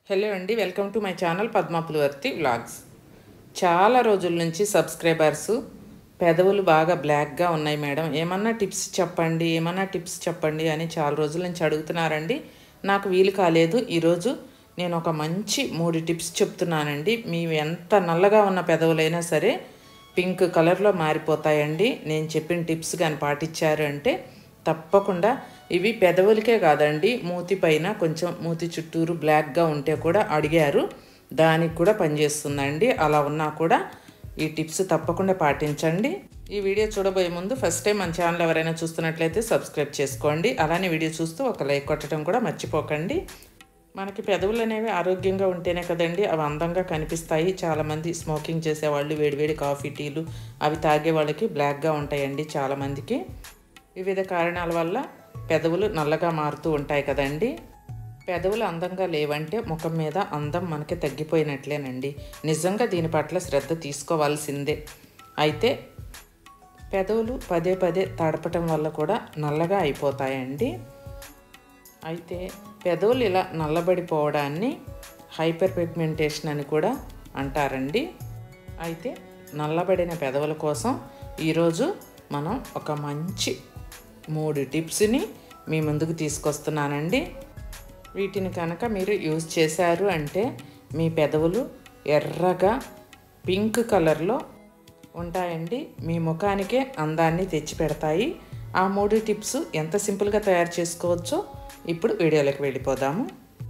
hello అండి welcome to my channel Padmapulavarthi vlogs చాలా రోజుల నుంచి సబ్స్క్రైబర్స్ పెదవులు బాగా బ్లాక్గా ఉన్నాయి మేడం ఏమన్నా టిప్స్ చెప్పండి ఏమన్నా టిప్స్ చెప్పండి అని చాలా రోజుల నుంచి అడుగుతున్నారండి నాకు వీలు కాలేదు ఈరోజు నేను ఒక మంచి మూడు టిప్స్ చెప్తున్నానండి మీ ఎంత నల్లగా ఉన్న పెదవులైనా సరే పింక్ కలర్లో మారిపోతాయండి నేను చెప్పిన టిప్స్ కానీ పాటించారు అంటే తప్పకుండా ఇవి పెదవులకే కాదండి మూతి పైన కొంచెం మూతి చుట్టూరు బ్లాక్గా ఉంటే కూడా అడిగారు దానికి కూడా పనిచేస్తుందండి అలా ఉన్నా కూడా ఈ టిప్స్ తప్పకుండా పాటించండి ఈ వీడియో చూడబోయే ముందు ఫస్ట్ టైం మన ఛానల్ ఎవరైనా చూస్తున్నట్లయితే సబ్స్క్రైబ్ చేసుకోండి అలానే వీడియో చూస్తూ ఒక లైక్ కొట్టడం కూడా మర్చిపోకండి మనకి పెదవులు అనేవి ఆరోగ్యంగా ఉంటేనే కదండి అవి అందంగా కనిపిస్తాయి చాలామంది స్మోకింగ్ చేసేవాళ్ళు వేడివేడి కాఫీ టీలు అవి తాగే వాళ్ళకి బ్లాక్గా ఉంటాయండి చాలామందికి వివిధ కారణాల వల్ల పెదవులు నల్లగా మారుతూ ఉంటాయి కదండి పెదవులు అందంగా లేవంటే ముఖం మీద అందం మనకి తగ్గిపోయినట్లేనండి నిజంగా దీని పట్ల శ్రద్ధ తీసుకోవాల్సిందే అయితే పెదవులు పదే పదే తడపటం వల్ల కూడా నల్లగా అయిపోతాయండి అయితే పెదవులు ఇలా నల్లబడిపోవడాన్ని హైపర్ పిగ్మెంటేషన్ అని కూడా అంటారండి అయితే నల్లబడిన పెదవుల కోసం ఈరోజు మనం ఒక మంచి మూడు టిప్స్ని మీ ముందుకు తీసుకొస్తున్నానండి వీటిని కనుక మీరు యూజ్ చేశారు అంటే మీ పెదవులు ఎర్రగా పింక్ కలర్లో ఉంటాయండి మీ ముఖానికే అందాన్ని తెచ్చిపెడతాయి ఆ మూడు టిప్స్ ఎంత సింపుల్గా తయారు చేసుకోవచ్చో ఇప్పుడు వీడియోలోకి వెళ్ళిపోదాము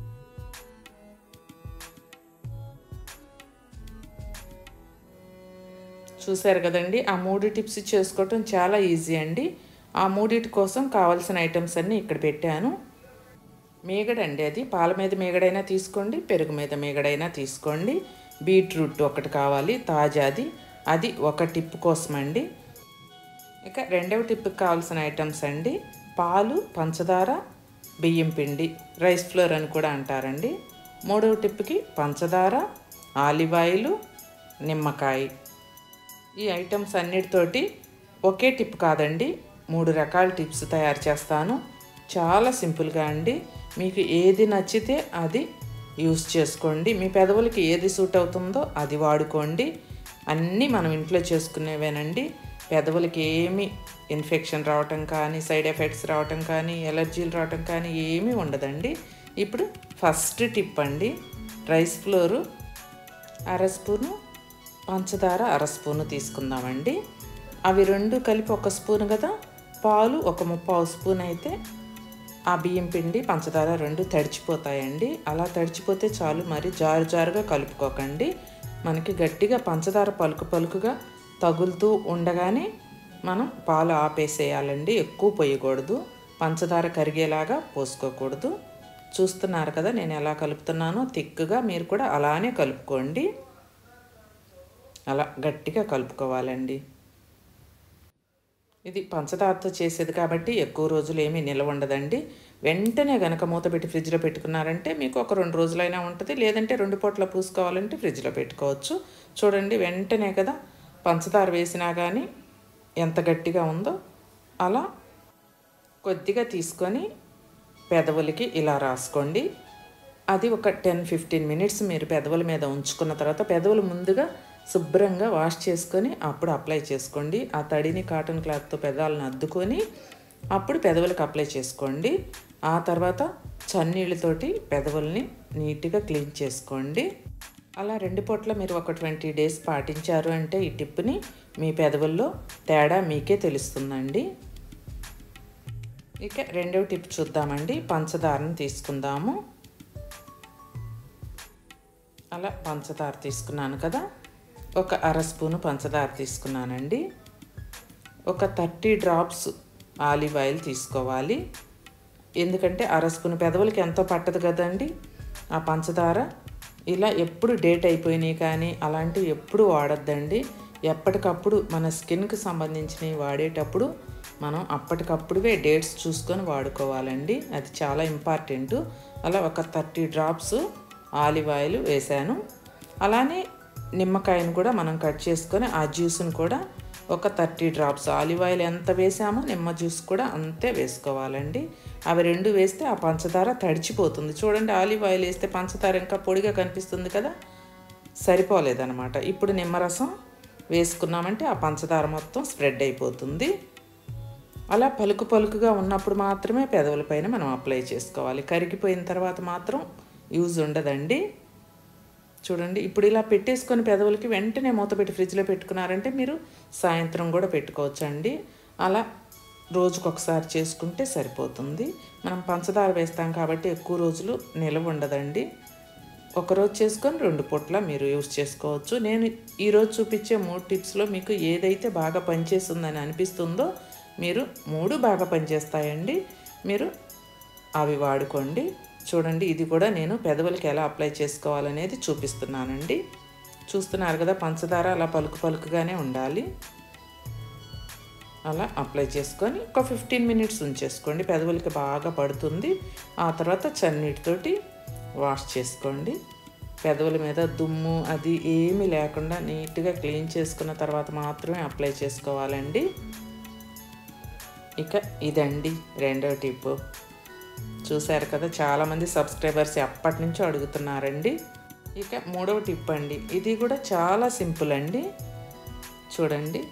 చూశారు కదండి ఆ మూడు టిప్స్ చేసుకోవటం చాలా ఈజీ అండి ఆ మూడిటి కోసం కావాల్సిన ఐటమ్స్ అన్నీ ఇక్కడ పెట్టాను మేగడండి అది పాల మీద మేగడైనా తీసుకోండి పెరుగు మీద మేగడైనా తీసుకోండి బీట్రూట్ ఒకటి కావాలి తాజాది అది ఒక టిప్ కోసం అండి ఇక రెండవ టిప్కి కావాల్సిన ఐటమ్స్ అండి పాలు పంచదార బియ్యం పిండి రైస్ ఫ్లోర్ అని కూడా అంటారండి మూడవ టిప్కి పంచదార ఆలివ్ ఆయిల్ నిమ్మకాయ ఈ ఐటమ్స్ అన్నిటితోటి ఒకే టిప్ కాదండి మూడు రకాల టిప్స్ తయారు చేస్తాను చాలా సింపుల్గా అండి మీకు ఏది నచ్చితే అది యూస్ చేసుకోండి మీ పెదవులకి ఏది సూట్ అవుతుందో అది వాడుకోండి అన్నీ మనం ఇంట్లో చేసుకునేవేనండి పెదవులకి ఏమి ఇన్ఫెక్షన్ రావటం కానీ సైడ్ ఎఫెక్ట్స్ రావటం కానీ ఎలర్జీలు రావటం కానీ ఏమీ ఉండదండి ఇప్పుడు ఫస్ట్ టిప్ అండి రైస్ ఫ్లోరు అర స్పూను పంచదార అర స్పూను తీసుకుందామండి అవి రెండు కలిపి ఒక స్పూన్ కదా పాలు ఒక ముప్పావు స్పూన్ అయితే ఆ బియ్యం పిండి పంచదార రెండు తడిచిపోతాయండి అలా తడిచిపోతే చాలు మరి జారు జారుగా కలుపుకోకండి మనకి గట్టిగా పంచదార పలుకు పలుకుగా తగులుతూ ఉండగానే మనం పాలు ఆపేసేయాలండి ఎక్కువ పోయకూడదు పంచదార కరిగేలాగా పోసుకోకూడదు చూస్తున్నారు కదా నేను ఎలా కలుపుతున్నానో తిక్కుగా మీరు కూడా అలానే కలుపుకోండి అలా గట్టిగా కలుపుకోవాలండి ఇది పంచదారతో చేసేది కాబట్టి ఎక్కువ రోజులు ఏమీ నిల్వ ఉండదండి వెంటనే గనక మూత పెట్టి ఫ్రిడ్జ్లో పెట్టుకున్నారంటే మీకు ఒక రెండు రోజులైనా ఉంటుంది లేదంటే రెండు పూట్ల పూసుకోవాలంటే ఫ్రిడ్జ్లో పెట్టుకోవచ్చు చూడండి వెంటనే కదా పంచదార వేసినా కానీ ఎంత గట్టిగా ఉందో అలా కొద్దిగా తీసుకొని పెదవులకి ఇలా రాసుకోండి అది ఒక టెన్ ఫిఫ్టీన్ మినిట్స్ మీరు పెదవుల మీద ఉంచుకున్న తర్వాత పెదవులు ముందుగా శుభ్రంగా వాష్ చేసుకొని అప్పుడు అప్లై చేసుకోండి ఆ తడిని కాటన్ క్లాత్తో పెదాలను అద్దుకొని అప్పుడు పెదవులకు అప్లై చేసుకోండి ఆ తర్వాత చన్నీళ్ళతోటి పెదవుల్ని నీట్గా క్లీన్ చేసుకోండి అలా రెండు పూట్ల మీరు ఒక ట్వంటీ డేస్ పాటించారు అంటే ఈ టిప్ని మీ పెదవుల్లో తేడా మీకే తెలుస్తుందండి ఇక రెండవ టిప్ చూద్దామండి పంచదారను తీసుకుందాము అలా పంచదార తీసుకున్నాను కదా ఒక అర స్పూను పంచదార తీసుకున్నానండి ఒక థర్టీ డ్రాప్స్ ఆలివ్ ఆయిల్ తీసుకోవాలి ఎందుకంటే అర స్పూన్ పెదవులకి ఎంతో పట్టదు కదండి ఆ పంచదార ఇలా ఎప్పుడు డేట్ అయిపోయినాయి కానీ అలాంటివి ఎప్పుడు వాడద్దండి ఎప్పటికప్పుడు మన స్కిన్కి సంబంధించినవి వాడేటప్పుడు మనం అప్పటికప్పుడువే డేట్స్ చూసుకొని వాడుకోవాలండి అది చాలా ఇంపార్టెంట్ అలా ఒక థర్టీ డ్రాప్స్ ఆలివ్ ఆయిల్ వేసాను అలానే నిమ్మకాయను కూడా మనం కట్ చేసుకొని ఆ జ్యూస్ని కూడా ఒక థర్టీ డ్రాప్స్ ఆలివ్ ఆయిల్ ఎంత వేసామో నిమ్మ జ్యూస్ కూడా అంతే వేసుకోవాలండి అవి రెండు వేస్తే ఆ పంచదార తడిచిపోతుంది చూడండి ఆలివ్ ఆయిల్ వేస్తే పంచదార ఇంకా పొడిగా కనిపిస్తుంది కదా సరిపోలేదన్నమాట ఇప్పుడు నిమ్మరసం వేసుకున్నామంటే ఆ పంచదార మొత్తం స్ప్రెడ్ అయిపోతుంది అలా పలుకు పలుకుగా ఉన్నప్పుడు మాత్రమే పెదవుల పైన మనం అప్లై చేసుకోవాలి కరిగిపోయిన తర్వాత మాత్రం యూజ్ ఉండదండి చూడండి ఇప్పుడు ఇలా పెట్టేసుకొని పెదవులకి వెంటనే మూత పెట్టి ఫ్రిడ్జ్లో పెట్టుకున్నారంటే మీరు సాయంత్రం కూడా పెట్టుకోవచ్చు అండి అలా రోజుకొకసారి చేసుకుంటే సరిపోతుంది మనం పంచదార వేస్తాం కాబట్టి ఎక్కువ రోజులు నిలవ ఉండదండి ఒకరోజు చేసుకొని రెండు పూట్ల మీరు యూస్ చేసుకోవచ్చు నేను ఈరోజు చూపించే మూడు టిప్స్లో మీకు ఏదైతే బాగా పనిచేస్తుందని అనిపిస్తుందో మీరు మూడు బాగా పనిచేస్తాయండి మీరు అవి వాడుకోండి చూడండి ఇది కూడా నేను పెదవులకి ఎలా అప్లై చేసుకోవాలనేది చూపిస్తున్నానండి చూస్తున్నారు కదా పంచదార అలా పలుకు పలుకుగానే ఉండాలి అలా అప్లై చేసుకొని ఒక ఫిఫ్టీన్ మినిట్స్ ఉంచేసుకోండి పెదవులకి బాగా పడుతుంది ఆ తర్వాత చన్నీటితోటి వాష్ చేసుకోండి పెదవుల మీద దుమ్ము అది ఏమీ లేకుండా నీట్గా క్లీన్ చేసుకున్న తర్వాత మాత్రమే అప్లై చేసుకోవాలండి ఇక ఇదండి రెండో టిప్ చూశారు కదా చాలామంది సబ్స్క్రైబర్స్ ఎప్పటి నుంచో అడుగుతున్నారండి ఇక మూడవ టిప్ అండి ఇది కూడా చాలా సింపుల్ అండి చూడండి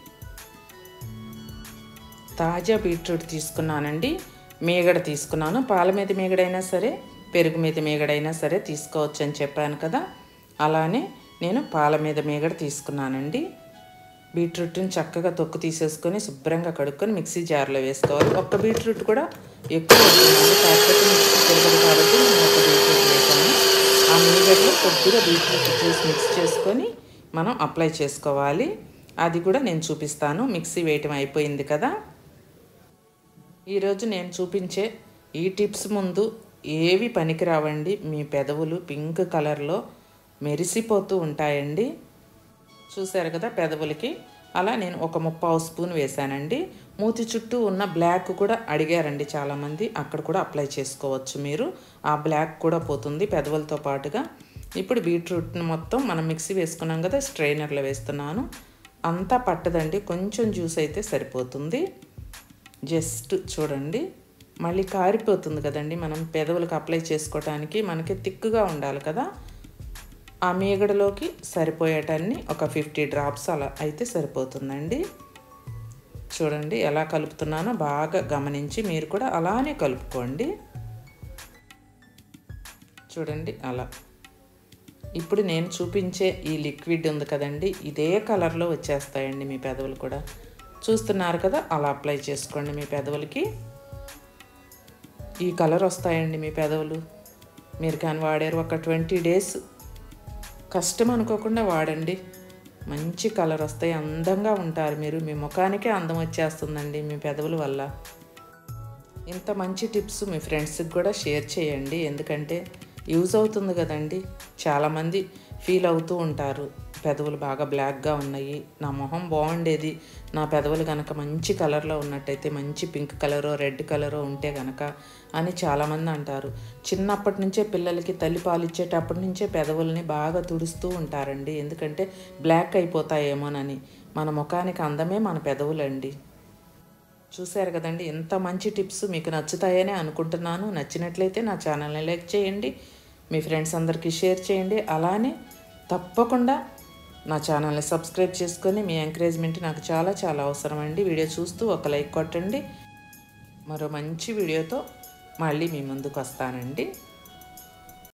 తాజా బీట్రూట్ తీసుకున్నానండి మీగడ తీసుకున్నాను పాల మీద మీగడైనా సరే పెరుగు మీద మీగడైనా సరే తీసుకోవచ్చు అని చెప్పాను కదా అలానే నేను పాల మీద మీగడ తీసుకున్నానండి బీట్రూట్ని చక్కగా తొక్కు తీసేసుకొని శుభ్రంగా కడుక్కొని మిక్సీ జార్లో వేసుకోవాలి ఒక్క బీట్రూట్ కూడా ఎక్కువ అవుతుందండి కాకపోతే మిక్సీ తిరగదు కాబట్టి నేను ఒక బీట్రూట్ వేసాను ఆ మీగడలో కొద్దిగా బీట్రూట్ జ్యూస్ మిక్స్ చేసుకొని మనం అప్లై చేసుకోవాలి అది కూడా నేను చూపిస్తాను మిక్సీ వేయటం అయిపోయింది కదా ఈరోజు నేను చూపించే ఈ టిప్స్ ముందు ఏవి పనికిరావండి మీ పెదవులు పింక్ కలర్లో మెరిసిపోతూ ఉంటాయండి చూశారు కదా పెదవులకి అలా నేను ఒక ముప్పావు స్పూన్ వేసానండి మూతి చుట్టూ ఉన్న బ్లాక్ కూడా అడిగారండి చాలామంది అక్కడ కూడా అప్లై చేసుకోవచ్చు మీరు ఆ బ్లాక్ కూడా పోతుంది పెదవులతో పాటుగా ఇప్పుడు బీట్రూట్ని మొత్తం మనం మిక్సీ వేసుకున్నాం కదా స్ట్రైనర్లో వేస్తున్నాను అంతా పట్టదండి కొంచెం జ్యూస్ అయితే సరిపోతుంది జస్ట్ చూడండి మళ్ళీ కారిపోతుంది కదండి మనం పెదవులకు అప్లై చేసుకోవటానికి మనకి తిక్కుగా ఉండాలి కదా ఆ మీగడలోకి సరిపోయేటన్ని ఒక ఫిఫ్టీ డ్రాప్స్ అలా అయితే సరిపోతుందండి చూడండి ఎలా కలుపుతున్నానో బాగా గమనించి మీరు కూడా అలానే కలుపుకోండి చూడండి అలా ఇప్పుడు నేను చూపించే ఈ లిక్విడ్ ఉంది కదండి ఇదే కలర్లో వచ్చేస్తాయండి మీ పెదవులు కూడా చూస్తున్నారు కదా అలా అప్లై చేసుకోండి మీ పెదవులకి ఈ కలర్ వస్తాయండి మీ పెదవులు మీరు కానీ వాడారు ఒక ట్వంటీ డేస్ కష్టం అనుకోకుండా వాడండి మంచి కలర్ వస్తాయి అందంగా ఉంటారు మీరు మీ ముఖానికే అందం వచ్చేస్తుందండి మీ పెదవుల వల్ల ఇంత మంచి టిప్స్ మీ ఫ్రెండ్స్కి కూడా షేర్ చేయండి ఎందుకంటే యూజ్ అవుతుంది కదండి చాలామంది ఫీల్ అవుతూ ఉంటారు పెదవులు బాగా బ్లాక్గా ఉన్నాయి నా మొహం బాగుండేది నా పెదవులు కనుక మంచి కలర్లో ఉన్నట్టయితే మంచి పింక్ కలరో రెడ్ కలరో ఉంటే కనుక అని చాలామంది అంటారు చిన్నప్పటి నుంచే పిల్లలకి తల్లి పాలు ఇచ్చేటప్పటి నుంచే పెదవుల్ని బాగా తుడుస్తూ ఉంటారండి ఎందుకంటే బ్లాక్ అయిపోతాయేమోనని మన ముఖానికి అందమే మన పెదవులండి చూశారు కదండి ఎంత మంచి టిప్స్ మీకు నచ్చుతాయని అనుకుంటున్నాను నచ్చినట్లయితే నా ఛానల్ని లైక్ చేయండి మీ ఫ్రెండ్స్ అందరికీ షేర్ చేయండి అలానే తప్పకుండా నా ఛానల్ని సబ్స్క్రైబ్ చేసుకొని మీ ఎంకరేజ్మెంట్ నాకు చాలా చాలా అవసరం అండి వీడియో చూస్తూ ఒక లైక్ కొట్టండి మరో మంచి వీడియోతో మళ్ళీ మీ ముందుకు వస్తానండి